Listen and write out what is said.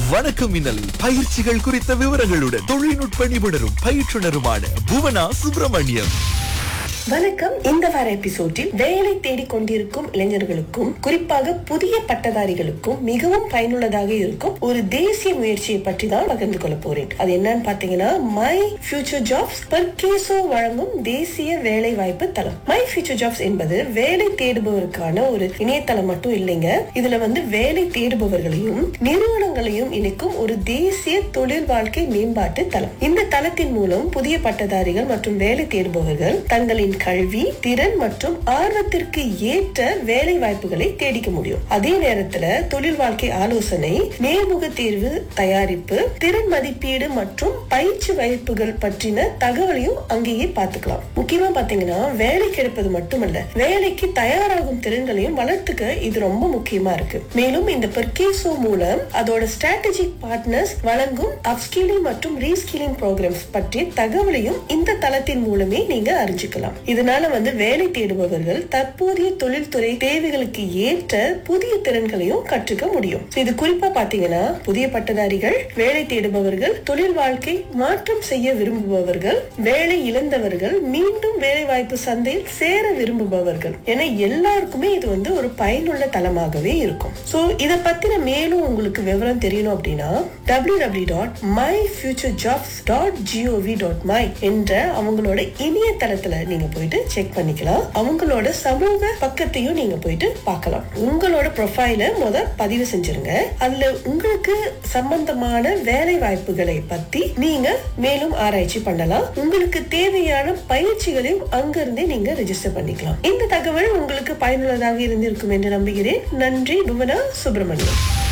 வணக்கம் மின்னல் பயிற்சிகள் குறித்த விவரங்களுடன் தொழில்நுட்ப நிபுணரும் பயிற்றுனருமான புவனா சுப்பிரமணியம் வணக்கம் இந்த வார எபிசோடில் வேலை தேடிக் கொண்டிருக்கும் இளைஞர்களுக்கும் குறிப்பாக புதிய பட்டதாரிகளுக்கும் மிகவும் பயனுள்ளதாக இருக்கும் ஒரு தேசிய முயற்சியை பற்றி தான் பகிர்ந்து கொள்ள போறேன் அது என்னன்னு பாத்தீங்கன்னா மை ஃபியூச்சர் ஜாப்ஸ் பர்கேசோ வழங்கும் தேசிய வேலை வாய்ப்பு தளம் மை ஃபியூச்சர் ஜாப்ஸ் என்பது வேலை தேடுபவருக்கான ஒரு இணையதளம் மட்டும் இல்லைங்க இதுல வந்து வேலை தேடுபவர்களையும் நிறுவனங்களையும் இணைக்கும் ஒரு தேசிய தொழில் வாழ்க்கை மேம்பாட்டு தளம் இந்த தளத்தின் மூலம் புதிய பட்டதாரிகள் மற்றும் வேலை தேடுபவர்கள் தங்களின் கல்வி திறன் மற்றும் ஆர்வத்திற்கு ஏற்ற வேலை வாய்ப்புகளை தேடிக்க முடியும் அதே நேரத்துல தொழில் வாழ்க்கை ஆலோசனை நேர்முக தேர்வு தயாரிப்பு திறன் மதிப்பீடு மற்றும் பயிற்சி வாய்ப்புகள் பற்றின தகவலையும் அங்கேயே பார்த்துக்கலாம் முக்கியமா பாத்தீங்கன்னா வேலைக்கு எடுப்பது மட்டுமல்ல வேலைக்கு தயாராகும் திறன்களையும் வளர்த்துக்க இது ரொம்ப முக்கியமா இருக்கு மேலும் இந்த பெர்கேசோ மூலம் அதோட ஸ்ட்ராட்டஜிக் பார்ட்னர்ஸ் வழங்கும் அப்ஸ்கிலிங் மற்றும் ரீஸ்கிலிங் ப்ரோக்ராம்ஸ் பற்றிய தகவலையும் இந்த தளத்தின் மூலமே நீங்க அறிஞ்சுக்கலாம் இதனால வந்து வேலை தேடுபவர்கள் தற்போதைய தொழில்துறை தேவைகளுக்கு ஏற்ற புதிய திறன்களையும் கற்றுக்க முடியும் So, இது குறிப்பா பாத்தீங்கன்னா புதிய பட்டதாரிகள் வேலை தேடுபவர்கள் தொழில் வாழ்க்கை மாற்றம் செய்ய விரும்புபவர்கள் வேலை இழந்தவர்கள் மீண்டும் வேலை வாய்ப்பு சந்தையில் சேர விரும்புபவர்கள் என எல்லாருக்குமே இது வந்து ஒரு பயனுள்ள தளமாகவே இருக்கும் சோ இத பத்தின மேலும் உங்களுக்கு விவரம் தெரியணும் அப்படின்னா W W dot my future jobs dot GOV dot my என்ற அவங்களோட இணையதளத்துல நீங்க போயிட்டு செக் பண்ணிக்கலாம் அவங்களோட சமூக பக்கத்தையும் நீங்க போயிட்டு பார்க்கலாம் உங்களோட ப்ரொஃபைல முத பதிவு செஞ்சிருங்க அதுல உங்களுக்கு சம்பந்தமான வேலை வாய்ப்புகளை பத்தி நீங்க மேலும் ஆராய்ச்சி பண்ணலாம் உங்களுக்கு தேவையான பயிற்சிகளையும் அங்கிருந்தே நீங்க ரெஜிஸ்டர் பண்ணிக்கலாம் இந்த தகவல் உங்களுக்கு பயனுள்ளதாக இருந்திருக்கும் என்று நம்புகிறேன் நன்றி புவனா சுப்பிரமணியம்